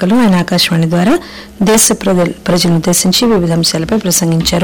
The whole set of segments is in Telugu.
శీర్షికలో ఆయన ఆకాశవాణి ద్వారా దేశ ప్రజల- ప్రజలను ఉద్దేశించి వివిధ అంశాలపై ప్రసంగించారు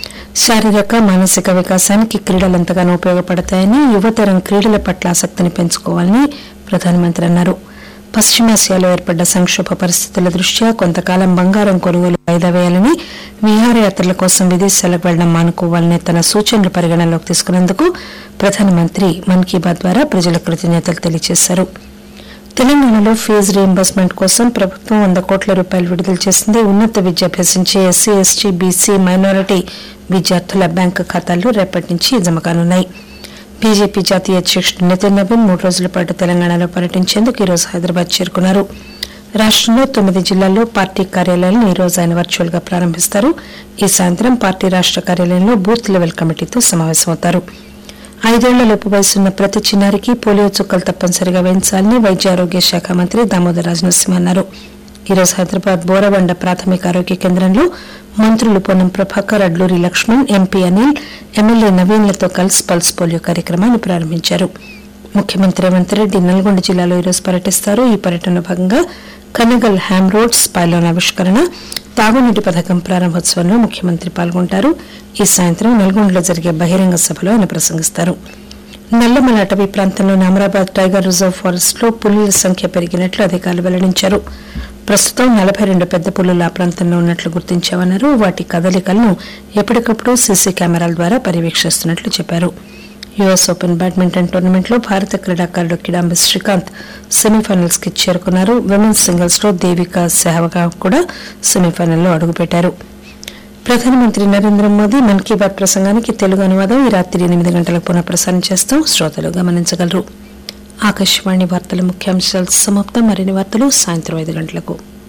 శారీరక మానసిక వికాసానికి క్రీడలు ఎంతగానో ఉపయోగపడతాయని యువతరం క్రీడల పట్ల ఆసక్తిని పెంచుకోవాలని ప్రధానమంత్రి అన్నారు పశ్చిమాసియాలో ఏర్పడ్డ సంక్షోభ పరిస్థితుల దృష్ట్యా కొంతకాలం బంగారం కొనుగోలు వాయిదా వేయాలని విహారయాత్రల కోసం విదేశాలకు వెళ్లడం మానుకోవాలని తన సూచనలు పరిగణనలోకి తీసుకున్నందుకు ప్రధానమంత్రి మన్ కీ బాత్ ద్వారా ప్రజల కృతజ్ఞతలు తెలియజేశారు తెలంగాణలో ఫీజు రీయింబర్స్మెంట్ కోసం ప్రభుత్వం వంద కోట్ల రూపాయలు విడుదల చేసింది ఉన్నత విద్య అభ్యసించే ఎస్సీ ఎస్టీ బీసీ మైనారిటీ విద్యార్థుల బ్యాంకు ఖాతాల్లో రేపటి నుంచి జమ కానున్నాయి బీజేపీ జాతీయ అధ్యక్షుడు నితిన్ నవీన్ మూడు రోజుల పాటు తెలంగాణలో పర్యటించేందుకు ఈరోజు హైదరాబాద్ చేరుకున్నారు రాష్టంలో తొమ్మిది జిల్లాల్లో పార్టీ కార్యాలయాలను ఈ రోజు ఆయన వర్చువల్ గా ప్రారంభిస్తారు ఈ సాయంత్రం పార్టీ రాష్ట కార్యాలయంలో బూత్ లెవెల్ కమిటీతో సమావేశమవుతారు ఐదేళ్లలోపు వయసున్న ప్రతి చిన్నారికి పోలియో చుక్కలు తప్పనిసరిగా వేయించాలని వైద్య ఆరోగ్య శాఖ మంత్రి దామోదర్ రాజనరసింహ అన్నారు ఈరోజు హైదరాబాద్ బోరవండ ప్రాథమిక ఆరోగ్య కేంద్రంలో మంత్రులు పొన్నం ప్రభాకర్ అడ్లూరి లక్ష్మణ్ ఎంపీ అనిల్ ఎమ్మెల్యే నవీన్లతో కలిసి పల్స్ పోలియో కార్యక్రమాన్ని ప్రారంభించారు ముఖ్యమంత్రి రేవంత్ రెడ్డి నల్గొండ జిల్లాలో ఈరోజు పర్యటిస్తారు ఈ పర్యటనలో భాగంగా కనగల్ హ్యామ్ రోడ్స్ పైలాన్ ఆవిష్కరణ తాగునీటి పథకం ప్రారంభోత్సవంలో ముఖ్యమంత్రి పాల్గొంటారు ఈ సాయంత్రం నల్గొండలో జరిగే బహిరంగ సభలో ఆయన ప్రసంగిస్తారు నల్లమల అటవీ ప్రాంతంలోని అమరాబాద్ టైగర్ రిజర్వ్ ఫారెస్ట్ లో పులుల సంఖ్య పెరిగినట్లు అధికారులు వెల్లడించారు ప్రస్తుతం నలభై రెండు పెద్ద పులులు ఆ ప్రాంతంలో ఉన్నట్లు గుర్తించామన్నారు వాటి కదలికలను ఎప్పటికప్పుడు సీసీ కెమెరాల ద్వారా పర్యవేక్షిస్తున్నట్లు చెప్పారు యుఎస్ ఓపెన్ బ్యాడ్మింటన్ టోర్నమెంట్ లో భారత క్రీడాకారుడు కిడాంబి శ్రీకాంత్ సెమీఫైనల్స్ కి చేరుకున్నారు విమెన్స్ సింగిల్స్ లో దేవికా సెహ్వాగ్ కూడా సెమీఫైనల్లో అడుగుపెట్టారు ప్రధానమంత్రి నరేంద్ర మోదీ మన్ కీ బాత్ ప్రసంగానికి తెలుగు అనువాదం ఈ రాత్రి ఎనిమిది గంటలకు పునః ప్రసారం చేస్తాం శ్రోతలు గమనించగలరు ఆకాశవాణి వార్తల ముఖ్యాంశాలు సమాప్తం మరిన్ని వార్తలు సాయంత్రం ఐదు గంటలకు